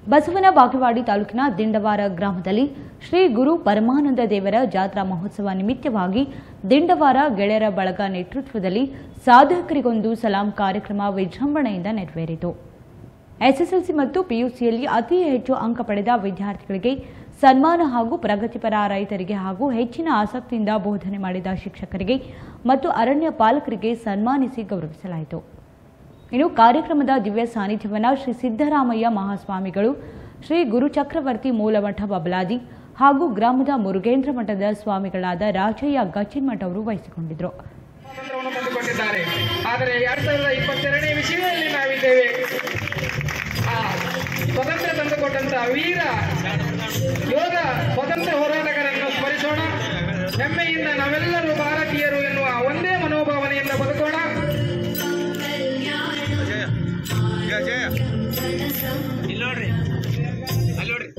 ಬಸವನ ಬಾಗೇವಾಡಿ ತಾಲೂಕಿನ ದಿಂಡವಾರ ಗ್ರಾಮದಲ್ಲಿ ಶ್ರೀ ಗುರು ಪರಮಾನಂದ ದೇವರ ಜಾತ್ರಾ ಮಹೋತ್ಸವ ನಿಮಿತ್ತವಾಗಿ ದಿಂಡವಾರ ಗೆಳೆಯರ ಬಳಗ ನೇತೃತ್ವದಲ್ಲಿ ಸಾಧಕರಿಗೊಂದು ಸಲಾಂ ಕಾರ್ಯಕ್ರಮ ವಿಜೃಂಭಣೆಯಿಂದ ನೆರವೇರಿತು ಎಸ್ಎಸ್ಎಲ್ಸಿ ಮತ್ತು ಪಿಯುಸಿಯಲ್ಲಿ ಅತಿ ಹೆಚ್ಚು ಅಂಕ ಪಡೆದ ವಿದ್ಯಾರ್ಥಿಗಳಿಗೆ ಸನ್ಮಾನ ಹಾಗೂ ಪ್ರಗತಿಪರ ರೈತರಿಗೆ ಹಾಗೂ ಹೆಚ್ಚಿನ ಆಸಕ್ತಿಯಿಂದ ಬೋಧನೆ ಮಾಡಿದ ಶಿಕ್ಷಕರಿಗೆ ಮತ್ತು ಅರಣ್ಯ ಪಾಲಕರಿಗೆ ಸನ್ಮಾನಿಸಿ ಗೌರವಿಸಲಾಯಿತು ಇನ್ನು ಕಾರ್ಯಕ್ರಮದ ದಿವ್ಯ ಸಾನ್ನಿಧ್ಯವನ್ನು ಶ್ರೀ ಸಿದ್ದರಾಮಯ್ಯ ಮಹಾಸ್ವಾಮಿಗಳು ಶ್ರೀ ಗುರುಚಕ್ರವರ್ತಿ ಮೂಲಮಠ ಬಬಲಾದಿ ಹಾಗೂ ಗ್ರಾಮದ ಮುರುಗೇಂದ್ರ ಮಠದ ಸ್ವಾಮಿಗಳಾದ ರಾಜಯ್ಯ ಗಚ್ಚಿನ್ಮಠ ಅವರು ವಹಿಸಿಕೊಂಡಿದ್ದರು ಸ್ವಾತಂತ್ರ್ಯವನ್ನು ತಂದುಕೊಟ್ಟಿದ್ದಾರೆ ಆದರೆ ಎರಡ್ ಸಾವಿರದ ಇಪ್ಪತ್ತೆರಡನೇ ವಿಷಯದಲ್ಲಿ ನಾವಿದ್ದೇವೆ ಆ ಸ್ವತಂತ್ರ ತಂದುಕೊಟ್ಟಂತ ವೀರ ಯೋಧ ಸ್ವತಂತ್ರ ಹೋರಾಟಗಾರರನ್ನು ಸ್ಮರಿಸೋಣ ಹೆಮ್ಮೆಯಿಂದ ನಾವೆಲ್ಲರೂ ಭಾರತೀಯರು ಎನ್ನುವ ಒಂದೇ ಮನೋಭಾವನೆಯಿಂದ ಬದುಕೋಣ ಜಯ ಜಯ ಇಲ್ಲಿ ನೋಡ್ರಿ ಅಲ್ಲಿ ನೋಡ್ರಿ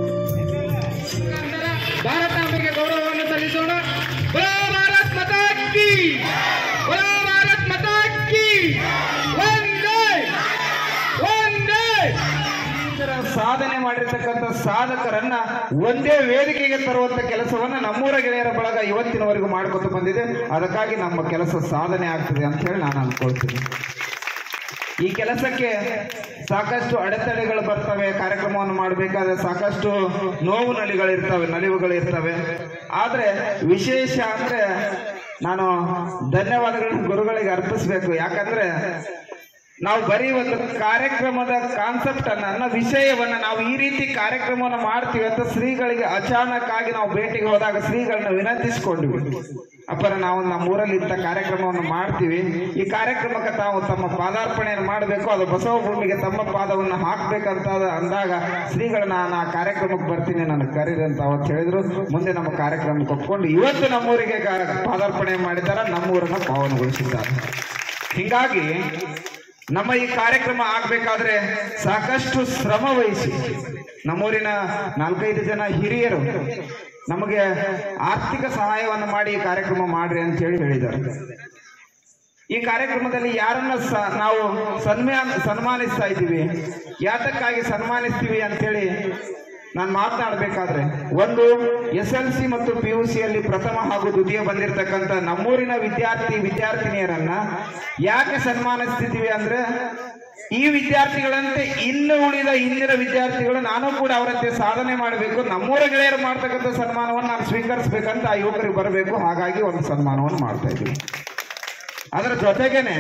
ನಂತರ ಭಾರತಾಂಬೆಗೆ ಗೌರವವನ್ನು ಸಲ್ಲಿಸೋಣ ಬೋಲೋ ಭಾರತ್ ಮಾತಾ ಕಿ ಬೋಲೋ ಭಾರತ್ ಮಾತಾ ಕಿ ವಂದೇ ವಂದೇ ಇತರ ಸಾಧನೆ ಮಾಡಿರ್ತಕ್ಕಂಥ ಸಾಧಕರನ್ನ ಒಂದೇ ವೇದಿಕೆಗೆ ತರುವಂತ ಕೆಲಸವನ್ನ ನಮ್ಮೂರ ಗೆಳೆಯರ ಬಳಗ ಇವತ್ತಿನವರೆಗೂ ಮಾಡ್ಕೊತ ಬಂದಿದೆ ಅದಕ್ಕಾಗಿ ನಮ್ಮ ಕೆಲಸ ಸಾಧನೆ ಆಗ್ತದೆ ಅಂತ ಹೇಳಿ ನಾನು ಅನ್ಕೊಳ್ತೀನಿ ಈ ಕೆಲಸಕ್ಕೆ ಸಾಕಷ್ಟು ಅಡೆತಡೆಗಳು ಬರ್ತವೆ ಕಾರ್ಯಕ್ರಮವನ್ನು ಮಾಡಬೇಕಾದ್ರೆ ಸಾಕಷ್ಟು ನೋವು ನಲಿಗಳಿರ್ತವೆ ನಲಿವುಗಳಿರ್ತವೆ ಆದ್ರೆ ವಿಶೇಷ ಅಂದ್ರೆ ನಾನು ಧನ್ಯವಾದಗಳನ್ನು ಗುರುಗಳಿಗೆ ಅರ್ಪಿಸ್ಬೇಕು ಯಾಕಂದ್ರೆ ನಾವು ಬರೀ ಒಂದು ಕಾರ್ಯಕ್ರಮದ ಕಾನ್ಸೆಪ್ಟ್ ಅನ್ನ ನನ್ನ ವಿಷಯವನ್ನ ನಾವು ಈ ರೀತಿ ಕಾರ್ಯಕ್ರಮವನ್ನು ಮಾಡ್ತೀವಿ ಅಂತ ಶ್ರೀಗಳಿಗೆ ಅಚಾನಕ್ ಆಗಿ ನಾವು ಭೇಟಿಗೆ ಹೋದಾಗ ಶ್ರೀಗಳನ್ನ ವಿನಂತಿಸಿಕೊಂಡ್ವಿ ಅಪ್ಪರ ನಾವು ನಮ್ಮ ಊರಲ್ಲಿ ಇಂಥ ಕಾರ್ಯಕ್ರಮವನ್ನು ಮಾಡ್ತೀವಿ ಈ ಕಾರ್ಯಕ್ರಮಕ್ಕೆ ತಾವು ತಮ್ಮ ಪಾದಾರ್ಪಣೆಯನ್ನು ಮಾಡಬೇಕು ಅದು ಬಸವ ಭೂಮಿಗೆ ತಮ್ಮ ಪಾದವನ್ನು ಹಾಕ್ಬೇಕಂತ ಅಂದಾಗ ಶ್ರೀಗಳು ನಾನು ಆ ಕಾರ್ಯಕ್ರಮಕ್ಕೆ ಬರ್ತೀನಿ ನನಗೆ ಕರೀರಿ ಅಂತ ಅವತ್ತು ಹೇಳಿದ್ರು ಮುಂದೆ ನಮ್ಮ ಕಾರ್ಯಕ್ರಮಕ್ಕೆ ಒಪ್ಕೊಂಡು ಇವತ್ತು ನಮ್ಮೂರಿಗೆ ಗ- ಪಾದಾರ್ಪಣೆ ಮಾಡಿದ್ದಾರೆ ನಮ್ಮೂರನ್ನ ಪಾವನಗೊಳಿಸಿದ್ದಾರೆ ಹೀಗಾಗಿ ನಮ್ಮ ಈ ಕಾರ್ಯಕ್ರಮ ಆಗ್ಬೇಕಾದ್ರೆ ಸಾಕಷ್ಟು ಶ್ರಮ ವಹಿಸಿ ನಮ್ಮೂರಿನ ನಾಲ್ಕೈದು ಜನ ಹಿರಿಯರು ನಮಗೆ ಆರ್ಥಿಕ ಸಹಾಯವನ್ನು ಮಾಡಿ ಈ ಕಾರ್ಯಕ್ರಮ ಮಾಡ್ರಿ ಅಂತ ಹೇಳಿ ಹೇಳಿದ್ದಾರೆ ಈ ಕಾರ್ಯಕ್ರಮದಲ್ಲಿ ಯಾರನ್ನ ಸ- ನಾವು ಸನ್ಮಾನ ಸನ್ಮಾನಿಸ್ತಾ ಇದ್ದೀವಿ ಯಾತಕ್ಕಾಗಿ ಸನ್ಮಾನಿಸ್ತೀವಿ ಅಂತೇಳಿ ನಾನು ಮಾತನಾಡಬೇಕಾದ್ರೆ ಒಂದು ಎಸ್ ಎಲ್ ಸಿ ಮತ್ತು ಪಿ ಯು ಸಿಯಲ್ಲಿ ಪ್ರಥಮ ಹಾಗೂ ದ್ವಿತೀಯ ಬಂದಿರತಕ್ಕಂಥ ನಮ್ಮೂರಿನ ವಿದ್ಯಾರ್ಥಿ ವಿದ್ಯಾರ್ಥಿನಿಯರನ್ನ ಯಾಕೆ ಸನ್ಮಾನಿಸ್ತಿದ್ದೀವಿ ಅಂದ್ರೆ ಈ ವಿದ್ಯಾರ್ಥಿಗಳಂತೆ ಇನ್ನು ಉಳಿದ ಇಂದಿನ ವಿದ್ಯಾರ್ಥಿಗಳು ನಾನು ಕೂಡ ಅವರಂತೆ ಸಾಧನೆ ಮಾಡಬೇಕು ನಮ್ಮೂರ ಗೆಳೆಯರು ಮಾಡ್ತಕ್ಕಂಥ ಸನ್ಮಾನವನ್ನು ನಾನು ಸ್ವೀಕರಿಸಬೇಕಂತ ಆ ಯುವಕರಿಗೆ ಬರಬೇಕು ಹಾಗಾಗಿ ಒಂದು ಸನ್ಮಾನವನ್ನು ಮಾಡ್ತಾ ಇದ್ದೀವಿ ಅದರ ಜೊತೆಗೇನೆ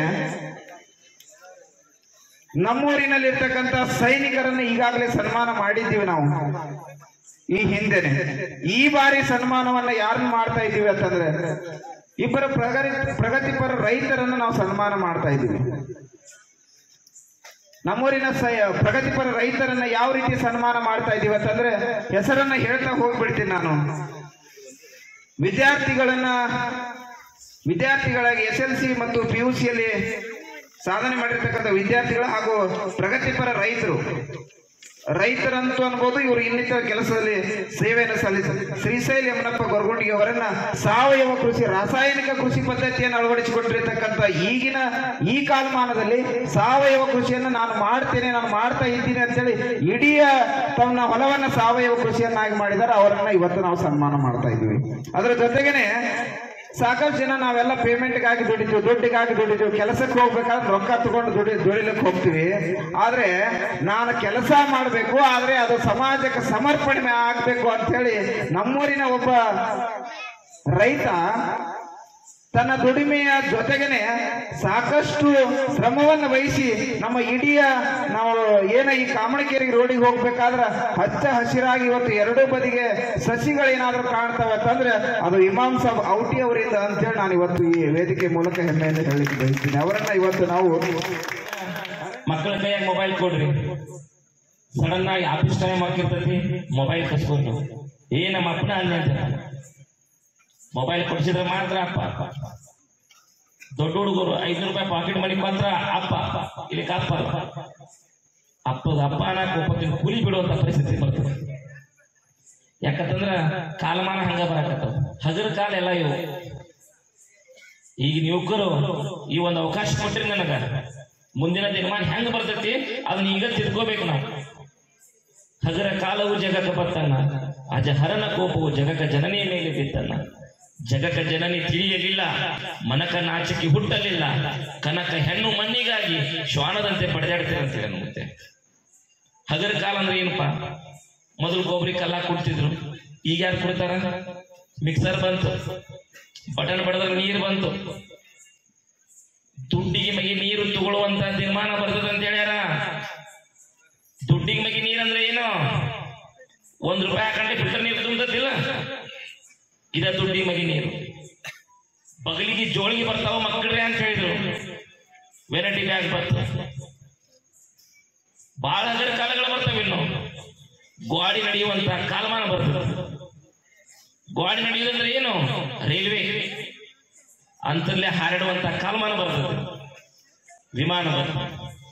ನಮ್ಮೂರಿನಲ್ಲಿರ್ತಕ್ಕಂಥ ಸೈನಿಕರನ್ನ ಈಗಾಗಲೇ ಸನ್ಮಾನ ಮಾಡಿದ್ದೀವಿ ನಾವು ಈ ಹಿಂದೆನೆ ಈ ಬಾರಿ ಸನ್ಮಾನವನ್ನ ಯಾರನ್ನ ಮಾಡ್ತಾ ಇದ್ದೀವಿ ಅಂತಂದ್ರೆ ಇಬ್ಬರ ಪ್ರಗತಿ ಪ್ರಗತಿಪರ ರೈತರನ್ನ ನಾವು ಸನ್ಮಾನ ಮಾಡ್ತಾ ಇದ್ದೀವಿ ನಮ್ಮೂರಿನ ಸ- ಪ್ರಗತಿಪರ ರೈತರನ್ನ ಯಾವ ರೀತಿ ಸನ್ಮಾನ ಮಾಡ್ತಾ ಇದ್ದೀವಿ ಅಂತಂದ್ರೆ ಹೆಸರನ್ನ ಹೇಳ್ತಾ ಹೋಗ್ಬಿಡ್ತೀನಿ ನಾನು ವಿದ್ಯಾರ್ಥಿಗಳನ್ನ ವಿದ್ಯಾರ್ಥಿಗಳಾಗಿ ಎಸ್ ಎಲ್ ಸಿ ಮತ್ತು ಪಿ ಯು ಸಿಯಲ್ಲಿ ಸಾಧನೆ ಮಾಡಿರ್ತಕ್ಕಂಥ ವಿದ್ಯಾರ್ಥಿಗಳು ಹಾಗೂ ಪ್ರಗತಿಪರ ರೈತರು ರೈತರಂತೂ ಅನ್ಬೋದು ಇವರು ಇನ್ನಿತರ ಕೆಲಸದಲ್ಲಿ ಸೇವೆಯನ್ನು ಸಲ್ಲಿಸ ಶ್ರೀಶೈಲ ಯಮನಪ್ಪ ಗೊರಗುಂಡಿಗೆ ಅವರನ್ನ ಸಾವಯವ ಕೃಷಿ ರಾಸಾಯನಿಕ ಕೃಷಿ ಪದ್ಧತಿಯನ್ನು ಅಳವಡಿಸಿಕೊಂಡಿರ್ತಕ್ಕಂಥ ಈಗಿನ ಈ ಕಾಲಮಾನದಲ್ಲಿ ಸಾವಯವ ಕೃಷಿಯನ್ನು ನಾನು ಮಾಡ್ತೇನೆ ನಾನು ಮಾಡ್ತಾ ಇದ್ದೀನಿ ಅಂತೇಳಿ ಇಡೀ ತಮ್ಮ ಹೊಲವನ್ನ ಸಾವಯವ ಕೃಷಿಯನ್ನಾಗಿ ಮಾಡಿದ್ದಾರೆ ಅವರನ್ನ ಇವತ್ತು ನಾವು ಸನ್ಮಾನ ಮಾಡ್ತಾ ಇದ್ದೀವಿ ಅದರ ಜೊತೆಗೇನೆ ಸಾಕಷ್ಟು ಜನ ನಾವೆಲ್ಲ ಪೇಮೆಂಟ್ಗಾಗಿ ದುಡಿತೀವಿ ದುಡ್ಡಿಗಾಗಿ ದುಡಿತೀವಿ ಕೆಲಸಕ್ಕೆ ಹೋಗ್ಬೇಕಾದ್ರೆ ರೊಕ್ಕ ತಗೊಂಡು ದುಡಿ ದುಡಿಲಿಕ್ಕೆ ಹೋಗ್ತೀವಿ ಆದ್ರೆ ನಾನು ಕೆಲಸ ಮಾಡಬೇಕು ಆದ್ರೆ ಅದು ಸಮಾಜಕ್ಕೆ ಸಮರ್ಪಣೆ ಆಗ್ಬೇಕು ಅಂತ ಹೇಳಿ ನಮ್ಮೂರಿನ ಒಬ್ಬ ರೈತ ತನ್ನ ದುಡಿಮೆಯ ಜೊತೆಗೇನೆ ಸಾಕಷ್ಟು ಶ್ರಮವನ್ನು ವಹಿಸಿ ನಮ್ಮ ಇಡೀ ನಾವು ಏನ ಈ ಕಾಮಣಕೇರಿಗೆ ರೋಡಿಗೆ ಹೋಗ್ಬೇಕಾದ್ರೆ ಹಚ್ಚ ಹಸಿರಾಗಿ ಇವತ್ತು ಎರಡೂ ಬದಿಗೆ ಸಸಿಗಳೇನಾದ್ರೂ ಕಾಣ್ತವೆ ಅಂತಂದ್ರೆ ಅದು ಇಮಾಮ್ ಸಾಬ್ ಔಟಿ ಅವರಿಂದ ಅಂತೇಳಿ ನಾನು ಇವತ್ತು ಈ ವೇದಿಕೆ ಮೂಲಕ ಹೆಮ್ಮೆಯಿಂದ ಹೇಳಲಿಕ್ಕೆ ಬಯಸ್ತೀನಿ ಅವರನ್ನ ಇವತ್ತು ನಾವು ಮಕ್ಕಳ ಕೈಯಾಗ ಮೊಬೈಲ್ ಕೊಡ್ರಿ ಸಡನ್ ಆಗಿ ಆಫೀಸ್ ಟೈಮ್ ಆಗಿರ್ತೈತಿ ಮೊಬೈಲ್ ಕಸ್ಕೊಂಡು ಏ ನಮ್ಮ ಅಪ್ಪನ ಅಲ್ಲಿ ಅಂತ ಮೊಬೈಲ್ ಕೊಡಿಸಿದ್ರೆ ಮಾತ್ರ ಅಪ್ಪ ಅಪ್ಪ ದೊಡ್ಡ ಹುಡುಗರು ಐದ್ನೂರು ರೂಪಾಯಿ ಪಾಕೆಟ್ ಮನಿ ಮಾತ್ರ ಅಪ್ಪ ಇಲ್ಲಿ ಅಪ್ಪ ಅಲ್ಲ ಅಪ್ಪದ ಅಪ್ಪ ಅನ್ನಕ್ ಒಪ್ಪತ್ತಿನ ಕುರಿ ಬಿಡುವಂತ ಪರಿಸ್ಥಿತಿ ಬರ್ತದೆ ಯಾಕಂತಂದ್ರ ಕಾಲಮಾನ ಹಂಗ ಬರಾಕತ್ತವ ಹಗರ ಕಾಲ ಎಲ್ಲ ಇವು ಈಗಿನ ಯುವಕರು ಈ ಒಂದು ಅವಕಾಶ ಕೊಟ್ರಿ ನನಗ ಮುಂದಿನ ದಿನಮಾನ ಹೆಂಗ್ ಬರ್ತೈತಿ ಅದನ್ನ ಈಗ ತಿಳ್ಕೋಬೇಕು ನಾವು ಹಗರ ಕಾಲವು ಜಗಕ ಬತ್ತನ್ನ ಅಜಹರನ ಕೋಪವು ಜಗಕ ಜನನಿಯ ಮೇಲೆ ಬಿತ್ತನ್ನ ಜಗಕ ಜನನಿ ತಿಳಿಯಲಿಲ್ಲ ಮನಕ ನಾಚಿಕೆ ಹುಟ್ಟಲಿಲ್ಲ ಕನಕ ಹೆಣ್ಣು ಮಣ್ಣಿಗಾಗಿ ಶ್ವಾನದಂತೆ ಪಡೆದಾಡ್ತೀರಂತೆ ಮತ್ತೆ ಹಗರ ಕಾಲ ಅಂದ್ರೆ ಏನಪ್ಪಾ ಮೊದಲು ಕೊಬ್ಬರಿ ಕಲ್ಲ ಕೊಡ್ತಿದ್ರು ಈಗ ಯಾರು ಕೊಡ್ತಾರ ಮಿಕ್ಸರ್ ಬಂತು ಬಟನ್ ಬಡದ್ರೆ ನೀರು ಬಂತು ದುಡ್ಡಿಗೆ ಮಗಿ ನೀರು ತಗೊಳ್ಳುವಂತ ತೀರ್ಮಾನ ಬರ್ತದೆ ಅಂತ ಹೇಳ್ಯಾರ ದುಡ್ಡಿಗೆ ಮಗಿ ನೀರಂದ್ರೆ ಏನು ಒಂದ್ ರೂಪಾಯಿ ಹಾಕೊಂಡೆ ಫಿಲ್ಟರ್ ನೀರು ತುಂಬದಿಲ್ಲ ಇದ ದುಡ್ಡಿಗೆ ಮಗಿ ನೀರು ಬಗಲಿಗೆ ಜೋಳಿಗೆ ಬರ್ತಾವ ಮಕ್ಕಳ್ರೆ ಅಂತ ಹೇಳಿದ್ರು ವೆರೈಟಿ ಬ್ಯಾಗ್ ಬರ್ತಾವ ಬಹಳ ಅದರ ಕಾಲಗಳು ಬರ್ತವೆ ಇನ್ನು ಗಾಡಿ ನಡೆಯುವಂತ ಕಾಲಮಾನ ಬರ್ತದೆ ಗಾಡಿ ನಡೆಯುವುದಂದ್ರೆ ಏನು ರೈಲ್ವೆ ಅಂತರ್ಲೆ ಹಾರಾಡುವಂತ ಕಾಲಮಾನ ಬರ್ತದೆ ವಿಮಾನ ಬರ್ತದೆ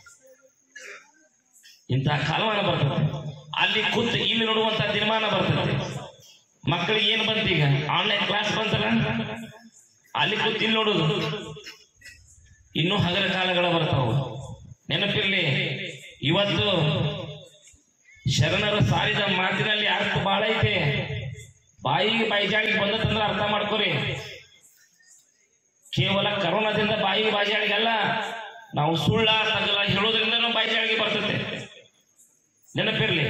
ಇಂತಹ ಕಾಲಮಾನ ಬರ್ತದೆ ಅಲ್ಲಿ ಕೂತು ಇಲ್ಲಿ ನೋಡುವಂತ ದಿನಮಾನ ಬರ್ತದೆ ಮಕ್ಕಳಿಗೆ ಏನು ಬಂತು ಈಗ ಆನ್ಲೈನ್ ಕ್ಲಾಸ್ ಬಂತಲ್ಲ ಅಲ್ಲಿ ಕೂತು ಇಲ್ಲಿ ನೋಡುದು ಇನ್ನೂ ಹಗರ ಕಾಲಗಳ ಬರ್ತಾವ ನೆನಪಿರ್ಲಿ ಇವತ್ತು ಶರಣರು ಸಾರಿದ ಮಾತಿನಲ್ಲಿ ಅರ್ಥ ಬಹಳ ಐತೆ ಬಾಯಿಗೆ ಬಾಯಿಜಾಳಿಗೆ ಬಂದತ್ತಂದ್ರೆ ಅರ್ಥ ಮಾಡ್ಕೊರಿ ಕೇವಲ ಕರೋನಾದಿಂದ ಬಾಯಿಗೆ ಬಾಯಿಜಾಳಿಗಲ್ಲ ನಾವು ಸುಳ್ಳ ತಗಲ ಹೇಳೋದ್ರಿಂದ ಬಾಯಿಜಾಳಿಗೆ ಬರ್ತದೆ ನೆನಪಿರ್ಲಿ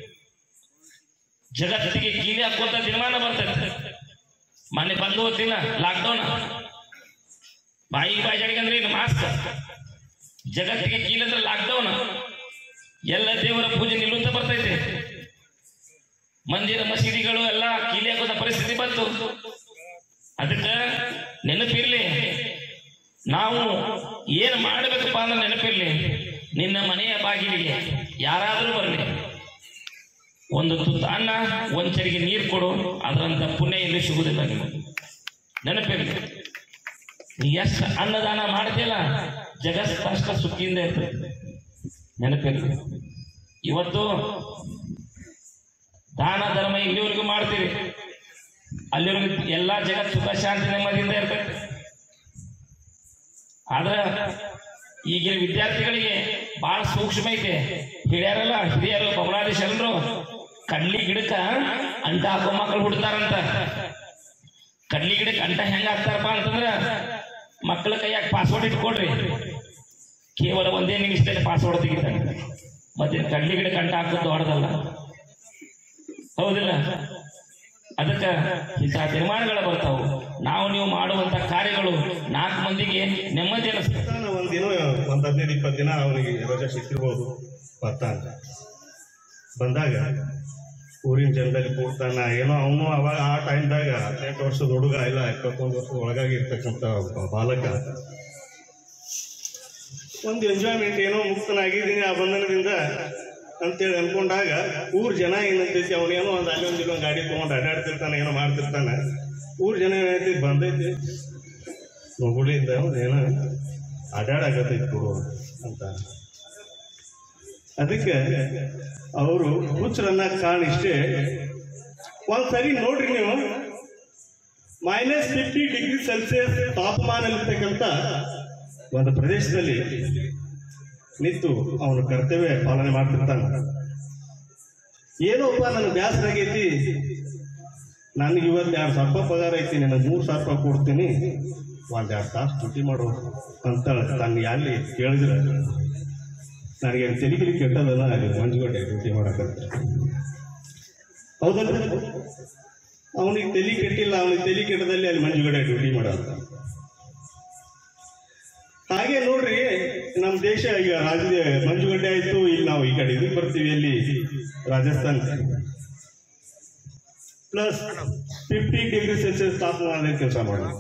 ಜಗತ್ತಿಗೆ ಕೀಲಿ ಹಾಕುವಂತ ದಿನಮಾನ ಬರ್ತದೆ ಮೊನ್ನೆ ಬಂದು ಗೊತ್ತಿಲ್ಲ ಲಾಕ್ಡೌನ್ ಬಾಯಿಗೆ ಬಾಯಿಜಾಳಿಗೆ ಅಂದ್ರೆ ಏನು ಮಾಸ್ಕ್ ಜಗತ್ತಿಗೆ ಕೀಲಿ ಅಂದ್ರೆ ಲಾಕ್ಡೌನ್ ಎಲ್ಲ ದೇವರ ಪೂಜೆ ನಿಲ್ಲುತ್ತಾ ಬರ್ತೈತೆ ಮಂದಿರ ಮಸೀದಿಗಳು ಎಲ್ಲ ಕೀಲಿ ಹಾಕೋದ ಪರಿಸ್ಥಿತಿ ಬಂತು ಅದಕ್ಕೆ ನೆನಪಿರ್ಲಿ ನಾವು ಏನು ಮಾಡಬೇಕಪ್ಪ ಅಂದ್ರೆ ನೆನಪಿರ್ಲಿ ನಿನ್ನ ಮನೆಯ ಬಾಗಿಲಿಗೆ ಯಾರಾದರೂ ಬರಲಿ ಒಂದು ತುತ್ತು ಅನ್ನ ಒಂಚರಿಗೆ ನೀರು ಕೊಡು ಅದರಂತ ಪುಣ್ಯ ಎಲ್ಲಿ ಸಿಗುವುದಿಲ್ಲ ನಿಮಗೆ ನೆನಪಿರ್ಲಿ ನೀ ಎಷ್ಟು ಅನ್ನದಾನ ಮಾಡ್ತಿಲ್ಲ ಜಗತ್ತಷ್ಟ ಸುಖಿಯಿಂದ ಇರ್ತದೆ ನೆನಪಿರ್ಲಿ ಇವತ್ತು ದಾನ ಧರ್ಮ ಇಲ್ಲಿವರೆಗೂ ಮಾಡ್ತೀವಿ ಅಲ್ಲಿವರೆಗೂ ಎಲ್ಲಾ ಜಗತ್ ಸುಖ ಶಾಂತಿ ನೆಮ್ಮದಿಯಿಂದ ಇರ್ತೈತೆ ಆದ್ರ ಈಗಿನ ವಿದ್ಯಾರ್ಥಿಗಳಿಗೆ ಬಹಳ ಸೂಕ್ಷ್ಮ ಐತೆ ಹಿರಿಯರಲ್ಲ ಹಿರಿಯರು ಬಬಲಾದಿ ಶರಣರು ಕಡ್ಲಿ ಗಿಡಕ್ಕ ಅಂಟ ಹಾಕೋ ಮಕ್ಕಳು ಹುಡ್ತಾರಂತ ಕಡ್ಲಿ ಗಿಡಕ್ಕೆ ಅಂಟ ಹೆಂಗ ಹಾಕ್ತಾರಪ್ಪ ಅಂತಂದ್ರ ಮಕ್ಕಳ ಕೈಯಾಗ ಪಾಸ್ವರ್ಡ್ ಇಟ್ಕೊಡ್ರಿ ಕೇವಲ ಒಂದೇ ನಿಮಿಷದಲ್ಲಿ ಪಾಸ್ವರ್ಡ್ ತೆಗಿತಾನೆ ಮತ್ತೆ ಕಡ್ಲಿ ಗಿಡಕ್ಕೆ ಅಂಟ ಹಾಕೋದು ದೊಡ್ಡದಲ್ಲ ಹೌದಿಲ್ಲ ಅದಕ್ಕೆ ಇಂತಹ ತೀರ್ಮಾನಗಳು ಬರ್ತಾವು ನಾವು ನೀವು ಮಾಡುವಂತ ಕಾರ್ಯಗಳು ನಾಲ್ಕು ಮಂದಿಗೆ ನೆಮ್ಮದಿ ಅನಿಸ್ತದೆ ಬರ್ತಾನ ಒಂದಿನ ಒಂದ್ ಹದಿನೈದು ಇಪ್ಪತ್ತು ದಿನ ಅವನಿಗೆ ರಜೆ ಸಿಕ್ಕಿರ್ಬೋದು ಬರ್ತಾನ ಬಂದಾಗ ಊರಿನ ಜನದಲ್ಲಿ ಕೂಡ್ತಾನ ಏನೋ ಅವನು ಅವಾಗ ಆ ಟೈಮ್ದಾಗ ಹದಿನೆಂಟು ವರ್ಷದ ಹುಡುಗ ಇಲ್ಲ ಇಪ್ಪತ್ತೊಂದು ವರ್ಷದ ಒಳಗಾಗಿ ಇರ್ತಕ್ಕಂಥ ಒಬ್ಬ ಬಾಲಕ ಒಂದು ಎಂಜಾಯ್ಮೆಂಟ್ ಏನೋ ಮುಕ್ತನಾಗಿದ್ದೀನಿ ಆ ಬಂಧನದಿಂದ ಅಂತೇಳಿ ಅನ್ಕೊಂಡಾಗ ಊರ್ ಜನ ಏನಂತೈತಿ ಅವನೇನೋ ಒಂದು ಅಲ್ಲಿ ಒಂದು ಇಲ್ಲೊಂದು ಗಾಡಿ ತೊಗೊಂಡು ಅಡ್ಡಾಡ್ತಿರ್ತಾನೆ ಏನೋ ಮಾಡ್ತಿರ್ತಾನೆ ಊರ್ ಜನ ಏನೈತಿ ಬಂದೈತಿ ಮಗುಳಿಂದ ಏನೋ ಅಡ್ಡಾಡಕತ್ತೈತಿ ಕೊಡು ಅಂತ ಅದಕ್ಕೆ ಅವರು ಹುಚ್ಚರನ್ನ ಕಾಣಿಷ್ಟೇ ಒಂದ್ಸರಿ ನೋಡ್ರಿ ನೀವು ಮೈನಸ್ ಫಿಫ್ಟಿ ಡಿಗ್ರಿ ಸೆಲ್ಸಿಯಸ್ ತಾಪಮಾನದಲ್ಲಿರ್ತಕ್ಕಂಥ ಒಂದು ಪ್ರದೇಶದಲ್ಲಿ ನಿಂತು ಅವನು ಕರ್ತವ್ಯ ಪಾಲನೆ ಮಾಡ್ತಿರ್ತಾನೆ ಏನೋಪ್ಪ ನನಗೆ ಬೇಸರ ಆಗೈತಿ ನನಗೆ ಇವತ್ತು ಎರಡು ಸಾವಿರ ರೂಪಾಯಿ ಪಗಾರ ಐತಿ ನನಗೆ ಮೂರು ಸಾವಿರ ರೂಪಾಯಿ ಕೊಡ್ತೀನಿ ಒಂದ್ ಎರಡು ತಾಸು ಡ್ಯೂಟಿ ಮಾಡು ಅಂತ ತನ್ನ ಅಲ್ಲಿ ಕೇಳಿದ್ರೆ ನನಗೆ ತೆಲಿಗಿಲಿ ಕೆಟ್ಟದಲ್ಲ ಅಲ್ಲಿ ಮಂಜುಗಡ್ಡೆ ಡ್ಯೂಟಿ ಮಾಡಕ್ಕಂತ ಹೌದಲ್ಲ ಅವನಿಗೆ ತಲೆ ಕೆಟ್ಟಿಲ್ಲ ಅವನಿಗೆ ತಲೆ ಕೆಟ್ಟದಲ್ಲಿ ಅಲ್ಲಿ ಮಂಜುಗಡ್ಡೆ ಡ್ಯೂಟಿ ಮಾಡೋದು ಹಾಗೆ ನೋಡ್ರಿ ನಮ್ಮ ದೇಶ ಈಗ ರಾಜ್ಯ ಮಂಜುಗಡ್ಡೆ ಆಯ್ತು ಈಗ ನಾವು ಈ ಕಡೆ ಇದಕ್ಕೆ ಬರ್ತೀವಿ ಅಲ್ಲಿ Rajasthan plus fifty degree Celsius ತಾಪಮಾನದಲ್ಲಿ ಕೆಲಸ ಮಾಡೋದು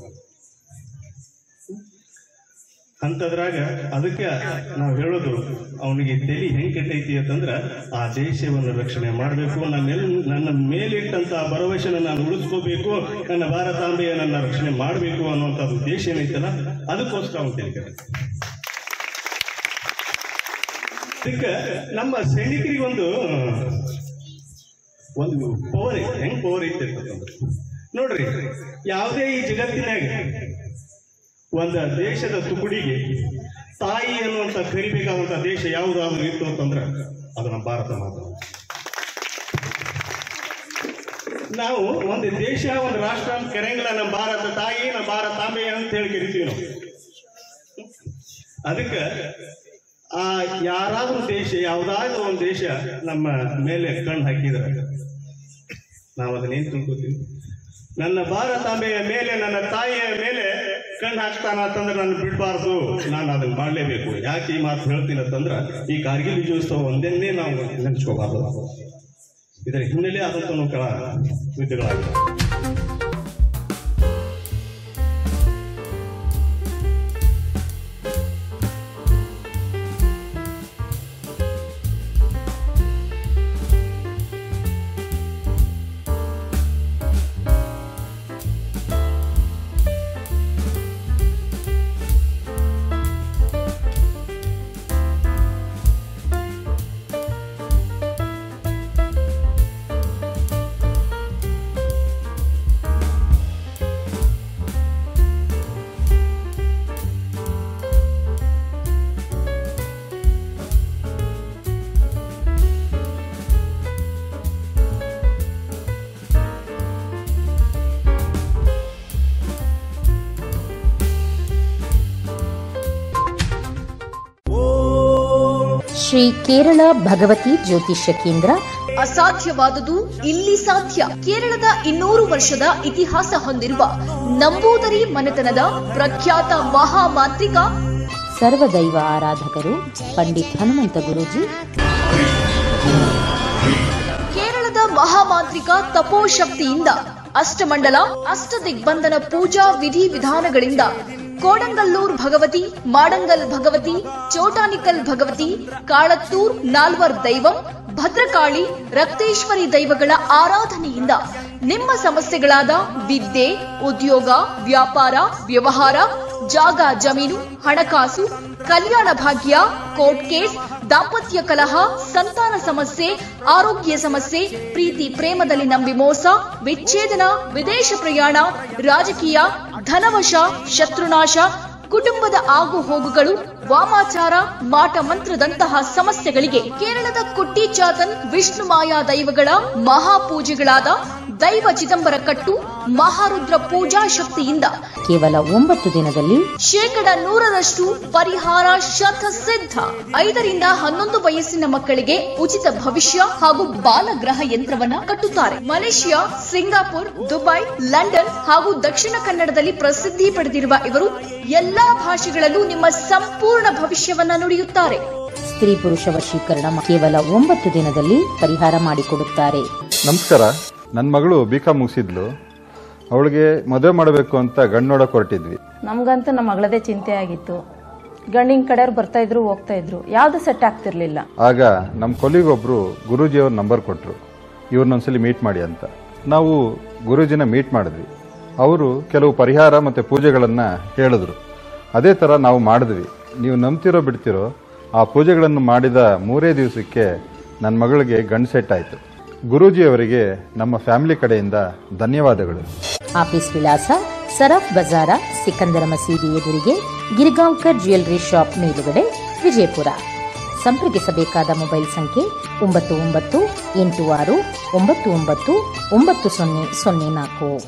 ಅಂತದ್ರಾಗ ಅದಕ್ಕೆ ನಾವು ಹೇಳೋದು ಅವನಿಗೆ ತಲೆ ಹೆಂಗ್ ಕೆಟ್ಟೈತಿ ಅಂತಂದ್ರ ಆ ದೇಶವನ್ನು ರಕ್ಷಣೆ ಮಾಡಬೇಕು ನನ್ನೆಲ್ಲ ನನ್ನ ಮೇಲಿಟ್ಟಂತ ಭರವಸೆನ ನಾನು ಉಳಿಸ್ಕೋಬೇಕು ನನ್ನ ಭಾರತಾಂಬೆಯ ನನ್ನ ರಕ್ಷಣೆ ಮಾಡಬೇಕು ಅನ್ನುವಂಥ ಉದ್ದೇಶ ಏನೈತಲ್ಲ ಅದಕ್ಕೋಸ್ಕರ ಅವನು ತಲೆ ಕೆಟ್ಟ ಅದಕ್ಕೆ ನಮ್ಮ ಸೈನಿಕರಿಗೆ ಒಂದು ಒಂದು ಪವರ್ ಐತೆ ಹೆಂಗ್ ಪವರ್ ಐತೆ ಅಂತಂದ್ರೆ ನೋಡ್ರಿ ಯಾವುದೇ ಈ ಜಗತ್ತಿನಾಗ ಒಂದು ದೇಶದ ತುಕುಡಿಗೆ ತಾಯಿ ಅನ್ನುವಂತ ಕರಿಬೇಕಾದಂತ ದೇಶ ಯಾವುದಾದ್ರೂ ಇತ್ತು ಅಂತಂದ್ರೆ ಅದು ನಮ್ಮ ಭಾರತ ಮಾತ್ರ ನಾವು ಒಂದು ದೇಶ ಒಂದು ರಾಷ್ಟ್ರ ಅಂತ ಕರೆಯಂಗಿಲ್ಲ ನಮ್ಮ ಭಾರತ ತಾಯಿ ನಮ್ಮ ಭಾರತಾಂಬೆ ಅಂತ ಹೇಳಿ ಕರಿತೀವಿ ನಾವು ಅದಕ್ಕೆ ಆ ಯಾರಾದ್ರೂ ದೇಶ ಯಾವುದಾದ್ರೂ ಒಂದು ದೇಶ ನಮ್ಮ ಮೇಲೆ ಕಣ್ಣು ಹಾಕಿದ್ರೆ ನಾವು ಅದನ್ನೇನು ತಿಳ್ಕೊತೀವಿ ನನ್ನ ಭಾರತಾಂಬೆಯ ಮೇಲೆ ನನ್ನ ತಾಯಿಯ ಮೇಲೆ ಕಣ್ಣು ಹಾಕ್ತಾನ ಅಂತಂದ್ರೆ ನಾನು ಬಿಡಬಾರ್ದು ನಾನು ಅದನ್ನ ಮಾಡಲೇಬೇಕು ಯಾಕೆ ಈ ಮಾತು ಹೇಳ್ತೀನಿ ಅಂತಂದ್ರೆ ಈ ಕಾರ್ಗಿಲ್ ವಿಜಯೋತ್ಸವ ಒಂದನ್ನೇ ನಾವು ನೆನೆಸ್ಕೋಬಾರ್ದು ಇದರ ಹಿನ್ನೆಲೆ ಆದಂಥ ಕೆಲ ವಿದ್ಯೆಗಳಾಗಿವೆ ಶ್ರೀ ಕೇರಳ ಭಗವತಿ ಜ್ಯೋತಿಷ್ಯ ಕೇಂದ್ರ ಅಸಾಧ್ಯವಾದುದು ಇಲ್ಲಿ ಸಾಧ್ಯ ಕೇರಳದ ಇನ್ನೂರು ವರ್ಷದ ಇತಿಹಾಸ ಹೊಂದಿರುವ ನಂಬೂದರಿ ಮನೆತನದ ಪ್ರಖ್ಯಾತ ಮಹಾಮಾಂತ್ರಿಕ ಸರ್ವದೈವ ಆರಾಧಕರು ಪಂಡಿತ್ ಹನುಮಂತ ಗುರೂಜಿ ಕೇರಳದ ಮಹಾಮಾಂತ್ರಿಕ ತಪೋಶಕ್ತಿಯಿಂದ ಅಷ್ಟಮಂಡಲ ಅಷ್ಟ ದಿಗ್ಬಂಧನ ಪೂಜಾ ವಿಧಿ ವಿಧಾನಗಳಿಂದ ಕೋಡಂಗಲ್ಲೂರ್ ಭಗವತಿ ಮಾಡಂಗಲ್ ಭಗವತಿ ಚೋಟಾನಿಕಲ್ ಭಗವತಿ ಕಾಳತ್ತೂರ್ ನಾಲ್ವರ್ ದೈವಂ ಭದ್ರಕಾಳಿ ರಕ್ತೇಶ್ವರಿ ದೈವಗಳ ಆರಾಧನೆಯಿಂದ ನಿಮ್ಮ ಸಮಸ್ಯೆಗಳಾದ ವಿದ್ಯೆ ಉದ್ಯೋಗ ವ್ಯಾಪಾರ ವ್ಯವಹಾರ ಜಾಗ ಜಮೀನು ಹಣಕಾಸು ಕಲ್ಯಾಣ ಭಾಗ್ಯ ಕೋರ್ಟ್ ಕೇಸ್ ದಾಂಪತ್ಯ ಕಲಹ ಸಂತಾನ ಸಮಸ್ಯೆ ಆರೋಗ್ಯ ಸಮಸ್ಯೆ ಪ್ರೀತಿ ಪ್ರೇಮದಲ್ಲಿ ನಂಬಿ ಮೋಸ ವಿಚ್ಛೇದನ ವಿದೇಶ ಪ್ರಯಾಣ ರಾಜಕೀಯ ಧನವಶ ಶತ್ರುನಾಶ ಕುಟುಂಬದ ಆಗು ಹೋಗುಗಳು ವಾಮಾಚಾರ ಮಾಟ ಮಂತ್ರದಂತಹ ಸಮಸ್ಯೆಗಳಿಗೆ ಕೇರಳದ ಕುಟ್ಟಿ ಚಾತನ್ ವಿಷ್ಣು ಮಾಯಾ ದೈವಗಳ ಮಹಾಪೂಜೆಗಳಾದ ದೈವ ಚಿದಂಬರ ಕಟ್ಟು ಮಹಾರುದ್ರ ಪೂಜಾ ಶಕ್ತಿಯಿಂದ ಕೇವಲ ಒಂಬತ್ತು ದಿನದಲ್ಲಿ ಶೇಕಡ ನೂರರಷ್ಟು ಪರಿಹಾರ ಶತ ಸಿದ್ಧ ಐದರಿಂದ ಹನ್ನೊಂದು ವಯಸ್ಸಿನ ಮಕ್ಕಳಿಗೆ ಉಚಿತ ಭವಿಷ್ಯ ಹಾಗೂ ಬಾಲಗ್ರಹ ಯಂತ್ರವನ್ನ ಕಟ್ಟುತ್ತಾರೆ ಮಲೇಷಿಯಾ ಸಿಂಗಾಪುರ್ ದುಬೈ ಲಂಡನ್ ಹಾಗೂ ದಕ್ಷಿಣ ಕನ್ನಡದಲ್ಲಿ ಪ್ರಸಿದ್ಧಿ ಪಡೆದಿರುವ ಇವರು ಎಲ್ಲಾ ಭಾಷೆಗಳಲ್ಲೂ ನಿಮ್ಮ ಸಂಪೂರ್ಣ ಭವಿಷ್ಯವನ್ನ ನುಡಿಯುತ್ತಾರೆ ಸ್ತ್ರೀ ಪುರುಷ ವಶೀಕರಣ ಕೇವಲ ಒಂಬತ್ತು ದಿನದಲ್ಲಿ ಪರಿಹಾರ ಮಾಡಿಕೊಡುತ್ತಾರೆ ನಮಸ್ಕಾರ ನನ್ನ ಮಗಳು ಬಿ ಕಾಮ್ ಮುಗಿಸಿದ್ಲು ಅವಳಿಗೆ ಮದುವೆ ಮಾಡಬೇಕು ಅಂತ ಗಂಡು ನೋಡಕ್ ಹೊರಟಿದ್ವಿ ನಮ್ಗಂತೂ ನಮ್ಮ ಮಗಳದೇ ಚಿಂತೆ ಆಗಿತ್ತು ಗಂಡಿನ ಕಡೆಯವ್ರು ಬರ್ತಾ ಇದ್ರು ಹೋಗ್ತಾ ಇದ್ರು ಯಾವ್ದು ಸೆಟ್ ಆಗ್ತಿರ್ಲಿಲ್ಲ ಆಗ ನಮ್ಮ ಕೊಲ್ಲಿಗೊಬ್ರು ಗುರೂಜಿಯವ್ರ ನಂಬರ್ ಕೊಟ್ಟರು ಇವ್ರನ್ನೊಂದ್ಸಲಿ ಮೀಟ್ ಮಾಡಿ ಅಂತ ನಾವು ಗುರೂಜಿನ ಮೀಟ್ ಮಾಡಿದ್ವಿ ಅವರು ಕೆಲವು ಪರಿಹಾರ ಮತ್ತು ಪೂಜೆಗಳನ್ನು ಹೇಳಿದ್ರು ಅದೇ ಥರ ನಾವು ಮಾಡಿದ್ವಿ ನೀವು ನಂಬ್ತಿರೋ ಬಿಡ್ತಿರೋ ಆ ಪೂಜೆಗಳನ್ನು ಮಾಡಿದ ಮೂರೇ ದಿವಸಕ್ಕೆ ನನ್ನ ಮಗಳಿಗೆ ಗಂಡು ಸೆಟ್ ಆಯಿತು ಗುರೂಜಿಯವರಿಗೆ ನಮ್ಮ ಫ್ಯಾಮಿಲಿ ಕಡೆಯಿಂದ ಧನ್ಯವಾದಗಳು ಆಫೀಸ್ ವಿಳಾಸ ಸರಫ್ ಬಜಾರ ಸಿಕಂದರ ಮಸೀದಿ ಎದುರಿಗೆ ಗಿರ್ಗಾಂವ್ಕರ್ ಜ್ಯುವೆಲ್ಲರಿ ಶಾಪ್ ಮೇಲುಗಡೆ ವಿಜಯಪುರ ಸಂಪರ್ಕಿಸಬೇಕಾದ ಮೊಬೈಲ್ ಸಂಖ್ಯೆ ಒಂಬತ್ತು ಒಂಬತ್ತು ಎಂಟು ಆರು ಒಂಬತ್ತು ಒಂಬತ್ತು ಒಂಬತ್ತು ಸೊನ್ನೆ ಸೊನ್ನೆ ನಾಲ್ಕು